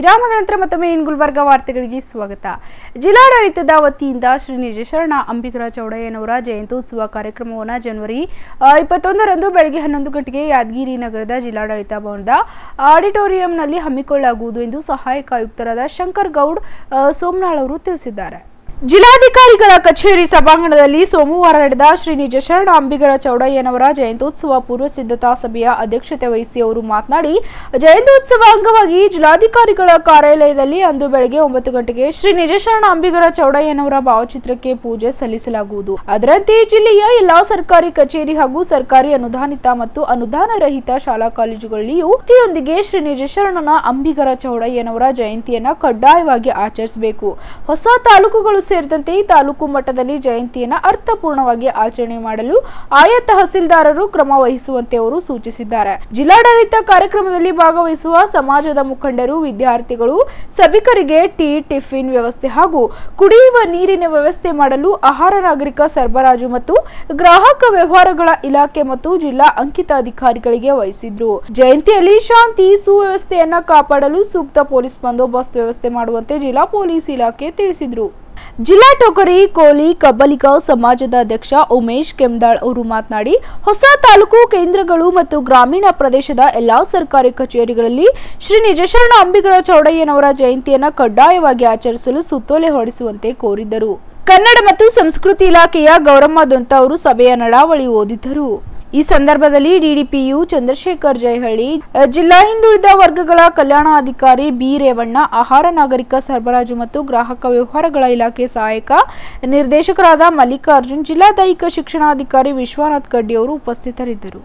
ವಿರಾಮದ ನಂತರ ಮತ್ತೊಮ್ಮೆ ಇನ್ ಗುಲ್ಬರ್ಗ ವಾರ್ತೆಗಳಿಗೆ ಸ್ವಾಗತ ಜಿಲ್ಲಾಡಳಿತದ ವತಿಯಿಂದ ಶ್ರೀ ನಿಜಶರಣ ಅಂಬಿಗರ ಚೌಡಯ್ಯನವರ ಜಯಂತ್ಯೋತ್ಸವ ಕಾರ್ಯಕ್ರಮವನ್ನು ಜನವರಿ ಆ, ಇಪ್ಪತ್ತೊಂದರಂದು ಬೆಳಗ್ಗೆ ಹನ್ನೊಂದು ಗಂಟೆಗೆ ಯಾದಗಿರಿ ನಗರದ ಜಿಲ್ಲಾಡಳಿತ ಭವನದ ಆಡಿಟೋರಿಯಂನಲ್ಲಿ ಹಮ್ಮಿಕೊಳ್ಳಲಾಗುವುದು ಎಂದು ಸಹಾಯಕ ಆಯುಕ್ತರಾದ ಶಂಕರ್ ಗೌಡ್ ಆ, ಸೋಮನಾಳ್ ಅವರು ತಿಳಿಸಿದ್ದಾರೆ ಜಿಲ್ಲಾಧಿಕಾರಿಗಳ ಕಚೇರಿ ಸಭಾಂಗಣದಲ್ಲಿ ಸೋಮವಾರ ನಡೆದ ಶ್ರೀ ನಿಜ ಶರಣ ಅಂಬಿಗರ ಚೌಡಯ್ಯನವರ ಜಯಂತ್ಯೋತ್ಸವ ಪೂರ್ವ ಸಿದ್ಧತಾ ಸಭೆಯ ಅಧ್ಯಕ್ಷತೆ ವಹಿಸಿ ಅವರು ಮಾತನಾಡಿ ಜಯಂತ್ಯೋತ್ಸವ ಅಂಗವಾಗಿ ಜಿಲ್ಲಾಧಿಕಾರಿಗಳ ಕಾರ್ಯಾಲಯದಲ್ಲಿ ಅಂದು ಬೆಳಗ್ಗೆ ಒಂಬತ್ತು ಗಂಟೆಗೆ ಶ್ರೀ ನಿಜ ಶರಣ ಅಂಬಿಗರ ಚೌಡಯ್ಯನವರ ಭಾವಚಿತ್ರಕ್ಕೆ ಪೂಜೆ ಸಲ್ಲಿಸಲಾಗುವುದು ಅದರಂತೆ ಜಿಲ್ಲೆಯ ಎಲ್ಲಾ ಸರ್ಕಾರಿ ಕಚೇರಿ ಹಾಗೂ ಸರ್ಕಾರಿ ಅನುದಾನಿತ ಮತ್ತು ಅನುದಾನ ರಹಿತ ಶಾಲಾ ಕಾಲೇಜುಗಳಲ್ಲಿಯೂ ಪ್ರತಿಯೊಂದಿಗೆ ಶ್ರೀ ನಿಜ ಶರಣನ ಅಂಬಿಗರ ಚೌಡಯ್ಯನವರ ಜಯಂತಿಯನ್ನ ಕಡ್ಡಾಯವಾಗಿ ಆಚರಿಸಬೇಕು ಹೊಸ ತಾಲೂಕುಗಳು ಸೇರಿದಂತೆ ತಾಲೂಕು ಮಟ್ಟದಲ್ಲಿ ಜಯಂತಿಯನ್ನ ಅರ್ಥಪೂರ್ಣವಾಗಿ ಆಚರಣೆ ಮಾಡಲು ಆಯಾ ತಹಸೀಲ್ದಾರರು ಕ್ರಮ ವಹಿಸುವಂತೆ ಅವರು ಸೂಚಿಸಿದ್ದಾರೆ ಜಿಲ್ಲಾಡಳಿತ ಕಾರ್ಯಕ್ರಮದಲ್ಲಿ ಭಾಗವಹಿಸುವ ಸಮಾಜದ ಮುಖಂಡರು ವಿದ್ಯಾರ್ಥಿಗಳು ಸಭಿಕರಿಗೆ ಟೀ ಟಿಫಿನ್ ವ್ಯವಸ್ಥೆ ಹಾಗೂ ಕುಡಿಯುವ ನೀರಿನ ವ್ಯವಸ್ಥೆ ಮಾಡಲು ಆಹಾರ ನಾಗರಿಕ ಸರಬರಾಜು ಮತ್ತು ಗ್ರಾಹಕ ವ್ಯವಹಾರಗಳ ಇಲಾಖೆ ಮತ್ತು ಜಿಲ್ಲಾ ಅಂಕಿತ ಅಧಿಕಾರಿಗಳಿಗೆ ವಹಿಸಿದ್ರು ಜಯಂತಿಯಲ್ಲಿ ಶಾಂತಿ ಸುವ್ಯವಸ್ಥೆಯನ್ನ ಕಾಪಾಡಲು ಸೂಕ್ತ ಪೊಲೀಸ್ ಬಂದೋಬಸ್ತ್ ವ್ಯವಸ್ಥೆ ಮಾಡುವಂತೆ ಜಿಲ್ಲಾ ಪೊಲೀಸ್ ಇಲಾಖೆ ತಿಳಿಸಿದ್ರು ಜಿಲ್ಲಾ ಟೋಕರಿ ಕೋಲಿ ಕಬ್ಬಲಿಗ ಸಮಾಜದ ಅಧ್ಯಕ್ಷ ಉಮೇಶ್ ಕೆಮ್ದಾಳ್ ಅವರು ಮಾತನಾಡಿ ಹೊಸ ತಾಲೂಕು ಕೇಂದ್ರಗಳು ಮತ್ತು ಗ್ರಾಮೀಣ ಪ್ರದೇಶದ ಎಲ್ಲಾ ಸರ್ಕಾರಿ ಕಚೇರಿಗಳಲ್ಲಿ ಶ್ರೀ ನಿಜಶರಣ ಅಂಬಿಗರ ಚೌಡಯ್ಯನವರ ಜಯಂತಿಯನ್ನ ಕಡ್ಡಾಯವಾಗಿ ಆಚರಿಸಲು ಸುತ್ತೋಲೆ ಹೊರಡಿಸುವಂತೆ ಕೋರಿದ್ದರು ಕನ್ನಡ ಮತ್ತು ಸಂಸ್ಕೃತಿ ಇಲಾಖೆಯ ಗೌರಮ್ಮ ದೊಂತ ಅವರು ಸಭೆಯ ನಡಾವಳಿ ಓದಿದ್ದರು ಈ ಸಂದರ್ಭದಲ್ಲಿ ಡಿಡಿಪಿಯು ಚಂದ್ರಶೇಖರ್ ಜಯಹಳ್ಳಿ ಅ, ಜಿಲ್ಲಾ ಹಿಂದುಳಿದ ವರ್ಗಗಳ ಕಲ್ಯಾಣಾಧಿಕಾರಿ ಬಿ ರೇವಣ್ಣ ಆಹಾರ ನಾಗರಿಕ ಸರಬರಾಜು ಮತ್ತು ಗ್ರಾಹಕ ವ್ಯವಹಾರಗಳ ಇಲಾಖೆ ಸಹಾಯಕ ನಿರ್ದೇಶಕರಾದ ಮಲ್ಲಿಕಾರ್ಜುನ್ ಜಿಲ್ಲಾ ದೈಹಿಕ ಶಿಕ್ಷಣಾಧಿಕಾರಿ ವಿಶ್ವನಾಥ್ ಕಡ್ಡಿ ಅವರು ಉಪಸ್ಥಿತರಿದ್ದರು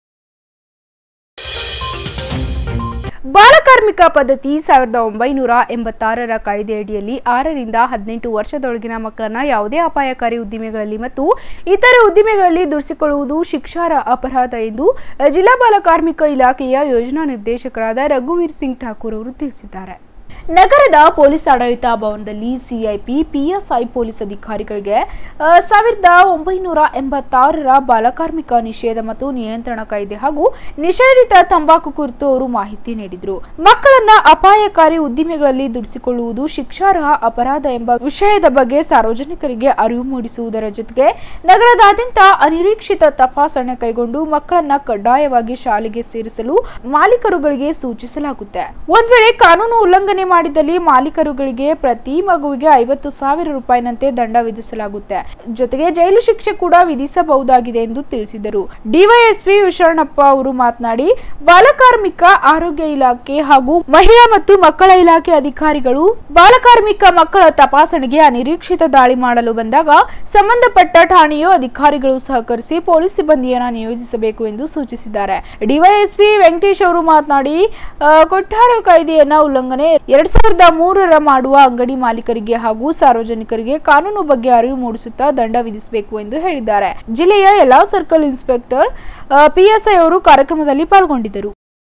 ಬಾಲಕಾರ್ಮಿಕ ಪದ್ಧತಿ ಸಾವಿರದ ಒಂಬೈನೂರ ಎಂಬತ್ತಾರರ ಕಾಯ್ದೆಯಡಿಯಲ್ಲಿ ಆರರಿಂದ ಹದಿನೆಂಟು ವರ್ಷದೊಳಗಿನ ಮಕ್ಕಳನ್ನ ಯಾವುದೇ ಅಪಾಯಕಾರಿ ಉದ್ದಿಮೆಗಳಲ್ಲಿ ಮತ್ತು ಇತರೆ ಉದ್ದಿಮೆಗಳಲ್ಲಿ ದುಡಿಸಿಕೊಳ್ಳುವುದು ಶಿಕ್ಷಾರ್ಹ ಅಪರಾಧ ಎಂದು ಜಿಲ್ಲಾ ಬಾಲಕಾರ್ಮಿಕ ಇಲಾಖೆಯ ಯೋಜನಾ ನಿರ್ದೇಶಕರಾದ ರಘುವೀರ್ ಸಿಂಗ್ ಠಾಕೂರ್ ಅವರು ತಿಳಿಸಿದ್ದಾರೆ ನಗರದ ಪೊಲೀಸ್ ಆಡಳಿತ ಭವನದಲ್ಲಿ ಸಿಐಪಿ ಪಿಎಸ್ಐ ಪೊಲೀಸ್ ಅಧಿಕಾರಿಗಳಿಗೆ ಆ, ಸಾವಿರದ ಒಂಬೈನೂರ ಎಂಬತ್ತಾರರ ಬಾಲಕಾರ್ಮಿಕ ನಿಷೇಧ ಮತ್ತು ನಿಯಂತ್ರಣ ಕಾಯ್ದೆ ಹಾಗೂ ನಿಷೇಧಿತ ತಂಬಾಕು ಕುರಿತು ಅವರು ಮಾಹಿತಿ ನೀಡಿದರು ಮಕ್ಕಳನ್ನ ಅಪಾಯಕಾರಿ ಉದ್ದಿಮೆಗಳಲ್ಲಿ ದುಡಿಸಿಕೊಳ್ಳುವುದು ಶಿಕ್ಷಾರ್ಹ ಅಪರಾಧ ಎಂಬ ವಿಷಯದ ಬಗ್ಗೆ ಸಾರ್ವಜನಿಕರಿಗೆ ಅರಿವು ಮೂಡಿಸುವುದರ ಜೊತೆಗೆ ನಗರದಾದ್ಯಂತ ಅನಿರೀಕ್ಷಿತ ತಪಾಸಣೆ ಕೈಗೊಂಡು ಮಕ್ಕಳನ್ನ ಕಡ್ಡಾಯವಾಗಿ ಶಾಲೆಗೆ ಸೇರಿಸಲು ಮಾಲೀಕರುಗಳಿಗೆ ಸೂಚಿಸಲಾಗುತ್ತೆ ಒಂದ್ ವೇಳೆ ಕಾನೂನು ಉಲ್ಲಂಘನೆ ಮಾಡಿದಲ್ಲಿ ಮಾಲೀಕರುಗಳಿಗೆ ಪ್ರತಿ ಮಗುವಿಗೆ ಐವತ್ತು ಸಾವಿರ ರೂಪಾಯಿನಂತೆ ದಂಡ ವಿಧಿಸಲಾಗುತ್ತೆ ಜೊತೆಗೆ ಜೈಲು ಶಿಕ್ಷೆ ಕೂಡ ವಿಧಿಸಬಹುದಾಗಿದೆ ಎಂದು ತಿಳಿಸಿದರು ಡಿವೈಎಸ್ಪಿ ವಿಶರಣಪ್ಪ ಅವರು ಮಾತನಾಡಿ ಬಾಲಕಾರ್ಮಿಕ ಆರೋಗ್ಯ ಇಲಾಖೆ ಹಾಗೂ ಮಹಿಳಾ ಮತ್ತು ಮಕ್ಕಳ ಇಲಾಖೆ ಅಧಿಕಾರಿಗಳು ಬಾಲಕಾರ್ಮಿಕ ಮಕ್ಕಳ ತಪಾಸಣೆಗೆ ಅನಿರೀಕ್ಷಿತ ದಾಳಿ ಮಾಡಲು ಬಂದಾಗ ಸಂಬಂಧಪಟ್ಟ ಠಾಣೆಯು ಅಧಿಕಾರಿಗಳು ಸಹಕರಿಸಿ ಪೊಲೀಸ್ ಸಿಬ್ಬಂದಿಯನ್ನ ನಿಯೋಜಿಸಬೇಕು ಎಂದು ಸೂಚಿಸಿದ್ದಾರೆ ಡಿವೈಎಸ್ಪಿ ವೆಂಕಟೇಶ್ ಅವರು ಮಾತನಾಡಿ ಆ, ಕೊಠಾರ ಕಾಯ್ದೆಯನ್ನ ಉಲ್ಲಂಘನೆ ಎರಡ್ ಸಾವಿರದ ಮೂರರ ಮಾಡುವ ಅಂಗಡಿ ಮಾಲೀಕರಿಗೆ ಹಾಗೂ ಸಾರ್ವಜನಿಕರಿಗೆ ಕಾನೂನು ಬಗ್ಗೆ ಅರಿವು ಮೂಡಿಸುತ್ತಾ ದಂಡ ವಿಧಿಸಬೇಕು ಎಂದು ಹೇಳಿದ್ದಾರೆ ಜಿಲ್ಲೆಯ ಎಲ್ಲಾ ಸರ್ಕಲ್ ಇನ್ಸ್ಪೆಕ್ಟರ್ ಪಿಎಸ್ಐ ಅವರು ಕಾರ್ಯಕ್ರಮದಲ್ಲಿ ಪಾಲ್ಗೊಂಡಿದ್ದರು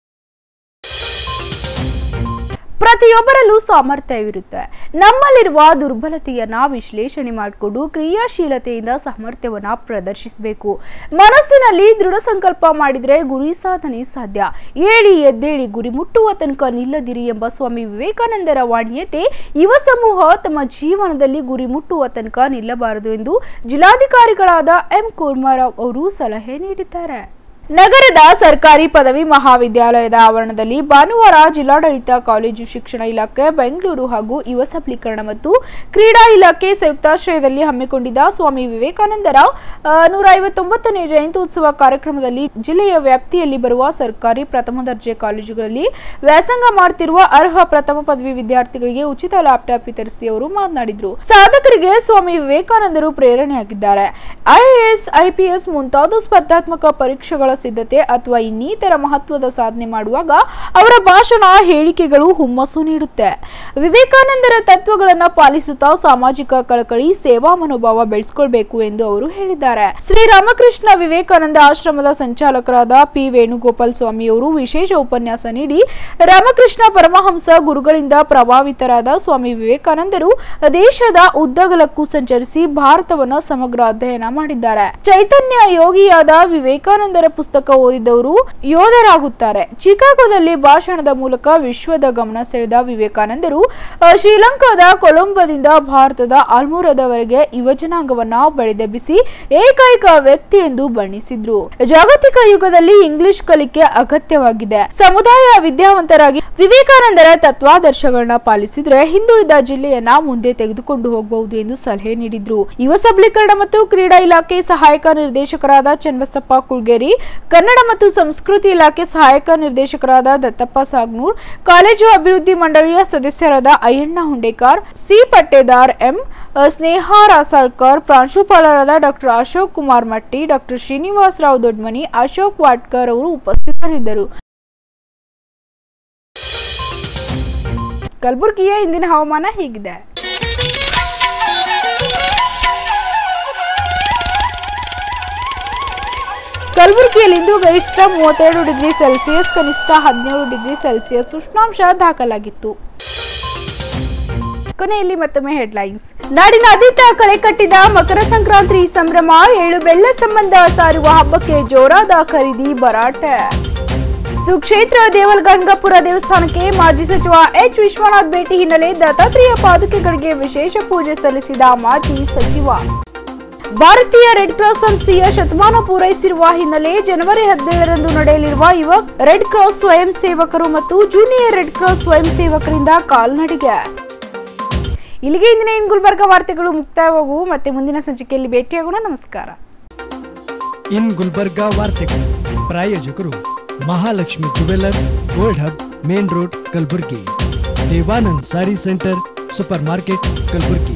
ಪ್ರತಿಯೊಬ್ಬರಲ್ಲೂ ಸಾಮರ್ಥ್ಯವಿರುತ್ತೆ ನಮ್ಮಲ್ಲಿರುವ ದುರ್ಬಲತೆಯನ್ನ ವಿಶ್ಲೇಷಣೆ ಮಾಡಿಕೊಂಡು ಕ್ರಿಯಾಶೀಲತೆಯಿಂದ ಸಾಮರ್ಥ್ಯವನ್ನ ಪ್ರದರ್ಶಿಸಬೇಕು ಮನಸ್ಸಿನಲ್ಲಿ ದೃಢ ಸಂಕಲ್ಪ ಮಾಡಿದ್ರೆ ಗುರಿ ಸಾಧನೆ ಸಾಧ್ಯ ಏಳಿ ಎದ್ದೇಳಿ ಗುರಿ ಮುಟ್ಟುವ ತನಕ ನಿಲ್ಲದಿರಿ ಎಂಬ ಸ್ವಾಮಿ ವಿವೇಕಾನಂದರ ವಾಣಿಯತೆ ಯುವ ಸಮೂಹ ತಮ್ಮ ಜೀವನದಲ್ಲಿ ಗುರಿ ಮುಟ್ಟುವ ತನಕ ನಿಲ್ಲಬಾರದು ಎಂದು ಜಿಲ್ಲಾಧಿಕಾರಿಗಳಾದ ಎಂ ಕೂರ್ಮಾರಾವ್ ಅವರು ಸಲಹೆ ನೀಡಿದ್ದಾರೆ ನಗರದ ಸರ್ಕಾರಿ ಪದವಿ ಮಹಾವಿದ್ಯಾಲಯದ ಆವರಣದಲ್ಲಿ ಭಾನುವಾರ ಜಿಲ್ಲಾಡಳಿತ ಕಾಲೇಜು ಶಿಕ್ಷಣ ಇಲಾಖೆ ಬೆಂಗಳೂರು ಹಾಗೂ ಯುವ ಸಬಲೀಕರಣ ಮತ್ತು ಕ್ರೀಡಾ ಇಲಾಖೆ ಸಂಯುಕ್ತಾಶ್ರಯದಲ್ಲಿ ಹಮ್ಮಿಕೊಂಡಿದ್ದ ಸ್ವಾಮಿ ವಿವೇಕಾನಂದರ ಆ, ನೂರ ಐವತ್ತೊಂಬತ್ತನೇ ಜಯಂತ್ಯುತ್ಸವ ಕಾರ್ಯಕ್ರಮದಲ್ಲಿ ಜಿಲ್ಲೆಯ ವ್ಯಾಪ್ತಿಯಲ್ಲಿ ಬರುವ ಸರ್ಕಾರಿ ಪ್ರಥಮ ದರ್ಜೆ ಕಾಲೇಜುಗಳಲ್ಲಿ ವ್ಯಾಸಂಗ ಮಾಡುತ್ತಿರುವ ಅರ್ಹ ಪ್ರಥಮ ಪದವಿ ವಿದ್ಯಾರ್ಥಿಗಳಿಗೆ ಉಚಿತ ಲ್ಯಾಪ್ಟಾಪ್ ವಿತರಿಸಿ ಅವರು ಮಾತನಾಡಿದರು ಸಾಧಕರಿಗೆ ಸ್ವಾಮಿ ವಿವೇಕಾನಂದರು ಪ್ರೇರಣೆಯಾಗಿದ್ದಾರೆ ಐಎಎಸ್ ಐಪಿಎಸ್ ಮುಂತಾದ ಸ್ಪರ್ಧಾತ್ಮಕ ಪರೀಕ್ಷೆಗಳ ಸಿದ್ಧತೆ ಅಥವಾ ಇನ್ನಿತರ ಮಹತ್ವದ ಸಾಧನೆ ಮಾಡುವಾಗ ಅವರ ಭಾಷಣ ಹೇಳಿಕೆಗಳು ಹುಮ್ಮಸ್ಸು ನೀಡುತ್ತೆ ವಿವೇಕಾನಂದರ ತತ್ವಗಳನ್ನ ಪಾಲಿಸುತ್ತಾ ಸಾಮಾಜಿಕ ಕಳಕಳಿ ಸೇವಾ ಮನೋಭಾವ ಬೆಳೆಸ್ಕೊಳ್ಬೇಕು ಎಂದು ಅವರು ಹೇಳಿದ್ದಾರೆ ಶ್ರೀರಾಮಕೃಷ್ಣ ವಿವೇಕಾನಂದ ಆಶ್ರಮದ ಸಂಚಾಲಕರಾದ ಪಿ ವೇಣುಗೋಪಾಲ್ ಸ್ವಾಮಿ ಅವರು ವಿಶೇಷ ಉಪನ್ಯಾಸ ನೀಡಿ ರಾಮಕೃಷ್ಣ ಪರಮಹಂಸ ಗುರುಗಳಿಂದ ಪ್ರಭಾವಿತರಾದ ಸ್ವಾಮಿ ವಿವೇಕಾನಂದರು ದೇಶದ ಉದ್ದಗಲಕ್ಕೂ ಸಂಚರಿಸಿ ಭಾರತವನ್ನ ಸಮಗ್ರ ಅಧ್ಯಯನ ಮಾಡಿದ್ದಾರೆ ಚೈತನ್ಯ ಯೋಗಿಯಾದ ವಿವೇಕಾನಂದರ ಪುಸ್ತಕ ಓದಿದವರು ಯೋಧರಾಗುತ್ತಾರೆ ಚಿಕಾಗೋದಲ್ಲಿ ಭಾಷಣದ ಮೂಲಕ ವಿಶ್ವದ ಗಮನ ಸೆಳೆದ ವಿವೇಕಾನಂದರು ಆ, ಶ್ರೀಲಂಕಾದ ಕೊಲಂಬೋದಿಂದ ಭಾರತದ ಆಲ್ಮೂರದವರೆಗೆ ಯುವಜನಾಂಗವನ್ನ ಬಡಿದೆಬ್ಬಿಸಿ ಏಕೈಕ ವ್ಯಕ್ತಿ ಎಂದು ಬಣ್ಣಿಸಿದ್ರು ಜಾಗತಿಕ ಯುಗದಲ್ಲಿ ಇಂಗ್ಲಿಷ್ ಕಲಿಕೆ ಅಗತ್ಯವಾಗಿದೆ ಸಮುದಾಯ ವಿದ್ಯಾವಂತರಾಗಿ ವಿವೇಕಾನಂದರ ತತ್ವಾದರ್ಶಗಳನ್ನ ಪಾಲಿಸಿದ್ರೆ ಹಿಂದುಳಿದ ಜಿಲ್ಲೆಯನ್ನ ಮುಂದೆ ತೆಗೆದುಕೊಂಡು ಹೋಗಬಹುದು ಎಂದು ಸಲಹೆ ನೀಡಿದ್ರು ಯುವ ಸಬಲೀಕರಣ ಮತ್ತು ಕ್ರೀಡಾ ಇಲಾಖೆ ಸಹಾಯಕ ನಿರ್ದೇಶಕರಾದ ಚನ್ನಬಸಪ್ಪ ಕುಳ್ಗೇರಿ ಕನ್ನಡ ಮತ್ತು ಸಂಸ್ಕೃತಿ ಇಲಾಖೆ ಸಹಾಯಕ ನಿರ್ದೇಶಕರಾದ ದತ್ತಪ್ಪ ಸಾಗ್ನೂರ್ ಕಾಲೇಜು ಅಭಿವೃದ್ಧಿ ಮಂಡಳಿಯ ಸದಸ್ಯರಾದ ಅಯ್ಯಣ್ಣ ಹುಂಡೇಕಾರ್ ಸಿ ಪಟ್ಟೇದಾರ್ ಎಂ ಅ, ಸ್ನೇಹಾ ರಾಸಾಳ್ಕರ್ ಪ್ರಾಂಶುಪಾಲರಾದ ಡಾಕ್ಟರ್ ಅಶೋಕ್ ಕುಮಾರ್ ಮಟ್ಟಿ ಡಾಕ್ಟರ್ ಶ್ರೀನಿವಾಸ್ ರಾವ್ ದೊಡ್ಮನಿ ಅಶೋಕ್ ವಾಡ್ಕರ್ ಅವರು ಉಪಸ್ಥಿತರಿದ್ದರು ಕಲಬುರಗಿಯ ಇಂದಿನ ಹವಾಮಾನ ಹೀಗಿದೆ ಕಲಬುರಗಿಯಲ್ಲಿಂದು ಗರಿಷ್ಠ ಮೂವತ್ತೆರಡು ಡಿಗ್ರಿ ಸೆಲ್ಸಿಯಸ್ ಕನಿಷ್ಠ ಹದಿನೇಳು ಡಿಗ್ರಿ ಸೆಲ್ಸಿಯಸ್ ಉಷ್ಣಾಂಶ ದಾಖಲಾಗಿತ್ತು ಕೊನೆಯಲ್ಲಿ ಮತ್ತೊಮ್ಮೆ ಹೆಡ್ಲೈನ್ಸ್ ನಾಡಿನಾದ್ಯಂತ ಕಳೆ ಕಟ್ಟಿದ ಮಕರ ಸಂಕ್ರಾಂತಿ ಸಂಭ್ರಮ ಏಳು ಬೆಲ್ಲ ಸಂಬಂಧ ಸಾರುವ ಹಬ್ಬಕ್ಕೆ ಜೋರಾದ ಖರೀದಿ ಭರಾಟೆ ಸುಕ್ಷೇತ್ರ ದೇವಲಗಂಗಾಪುರ ದೇವಸ್ಥಾನಕ್ಕೆ ಮಾಜಿ ಸಚಿವ ಎಚ್ ವಿಶ್ವನಾಥ್ ಭೇಟಿ ಹಿನ್ನೆಲೆ ದತ್ತಾತ್ರೇಯ ಪಾದುಕೆಗಳಿಗೆ ವಿಶೇಷ ಪೂಜೆ ಸಲ್ಲಿಸಿದ ಮಾಜಿ ಸಚಿವ ಭಾರತೀಯ ರೆಡ್ ಕ್ರಾಸ್ ಸಂಸ್ಥೆಯ ಶತಮಾನ ಪೂರೈಸಿರುವ ಹಿನ್ನೆಲೆ ಜನವರಿ ಹದಿನೇಳರಂದು ನಡೆಯಲಿರುವ ಯುವ ರೆಡ್ ಕ್ರಾಸ್ ಸ್ವಯಂ ಸೇವಕರು ಮತ್ತು ಜೂನಿಯರ್ ರೆಡ್ ಕ್ರಾಸ್ ಸ್ವಯಂ ಸೇವಕರಿಂದ ಕಾಲ್ನಡಿಗೆ ಇಲ್ಲಿಗೆ ಇಂದಿನ ಇನ್ ಗುಲ್ಬರ್ಗ ವಾರ್ತೆಗಳು ಮುಕ್ತಾಯವಾಗುವು ಮತ್ತೆ ಮುಂದಿನ ಸಂಚಿಕೆಯಲ್ಲಿ ಭೇಟಿಯಾಗೋಣ ನಮಸ್ಕಾರ ಇನ್ ಗುಲ್ಬರ್ಗಾ ವಾರ್ತೆಗಳು ಪ್ರಾಯೋಜಕರು Mahalakshmi jewellers gold hub main road Kalaburgi Devanand sari centre super market Kalaburgi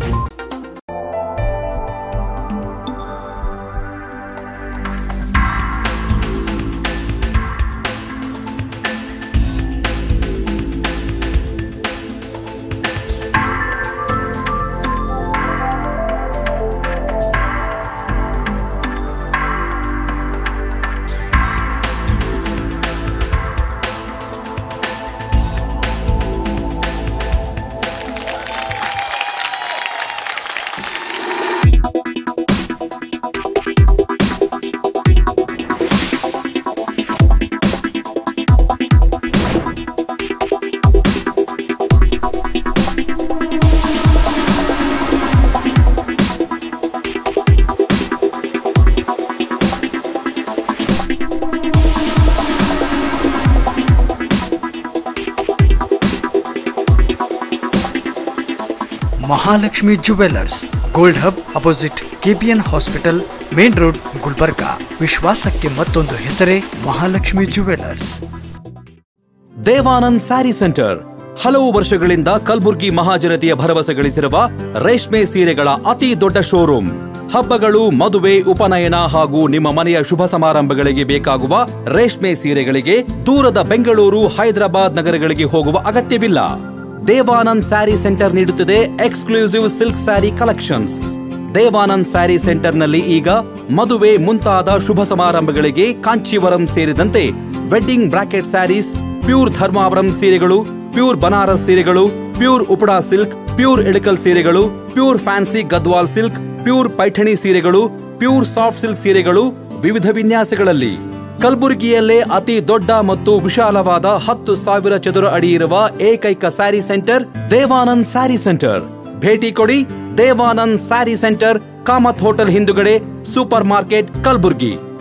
Mahalakshmi jewellers gold hub opposite KPN hospital main road Gulbarga ವಿಶ್ವಾಸಕ್ಕೆ ಮತ್ತೊಂದು ಹೆಸರೇ ಮಹಾಲಕ್ಷ್ಮಿ ಜುವೆಲ್ಲರ್ಸ್ ದೇವಾನಂದ್ ಸ್ಯಾರಿ ಸೆಂಟರ್ ಹಲವು ವರ್ಷಗಳಿಂದ ಕಲ್ಬುರ್ಗಿ ಮಹಾಜನತೆಯ ಭರವಸೆ ಗಳಿಸಿರುವ ರೇಷ್ಮೆ ಸೀರೆಗಳ ಅತಿ ದೊಡ್ಡ ಶೋರೂಮ್ ಹಬ್ಬಗಳು ಮದುವೆ ಉಪನಯನ ಹಾಗೂ ನಿಮ್ಮ ಮನೆಯ ಶುಭ ಸಮಾರಂಭಗಳಿಗೆ ಬೇಕಾಗುವ ರೇಷ್ಮೆ ಸೀರೆಗಳಿಗೆ ದೂರದ ಬೆಂಗಳೂರು ಹೈದರಾಬಾದ್ ನಗರಗಳಿಗೆ ಹೋಗುವ ಅಗತ್ಯವಿಲ್ಲ ದೇವಾನಂದ್ ಸ್ಯಾರಿ ಸೆಂಟರ್ ನೀಡುತ್ತಿದೆ exclusive silk sari collections Devanand sari ಸೆಂಟರ್ನಲ್ಲಿ ಈಗ ಮದುವೆ ಮುಂತಾದ ಶುಭ ಸಮಾರಂಭಗಳಿಗೆ ಕಾಂಚೀವರಂ ಸೇರಿದಂತೆ wedding brocade saris pure Dharmavaram ಸೀರೆಗಳು ಪ್ಯೂರ್ ಬನಾರಸ್ ಸೀರೆಗಳು pure Uppada silk pure Ilkal ಸೀರೆಗಳು pure fancy Gadwal silk pure Paithani ಸೀರೆಗಳು ಪ್ಯೂರ್ ಸಾಫ್ಟ್ ಸಿಲ್ಕ್ ಸೀರೆಗಳು ವಿವಿಧ ವಿನ್ಯಾಸಗಳಲ್ಲಿ ಕಲಬುರಗಿಯಲ್ಲೇ ಅತಿ ದೊಡ್ಡ ಮತ್ತು ವಿಶಾಲವಾದ ಹತ್ತು ಸಾವಿರ ಚದುರ ಅಡಿ ಇರುವ ಏಕೈಕ ಸ್ಯಾರಿ ಸೆಂಟರ್ ದೇವಾನಂದ್ ಸ್ಯಾರಿ ಸೆಂಟರ್ ಭೇಟಿ ಕೊಡಿ ದೇವಾನಂದ್ ಸ್ಯಾರಿ ಸೆಂಟರ್ ಕಾಮತ್ ಹೋಟೆಲ್ ಹಿಂದುಗಡೆ ಸೂಪರ್ ಮಾರ್ಕೆಟ್ ಕಲಬುರ್ಗಿ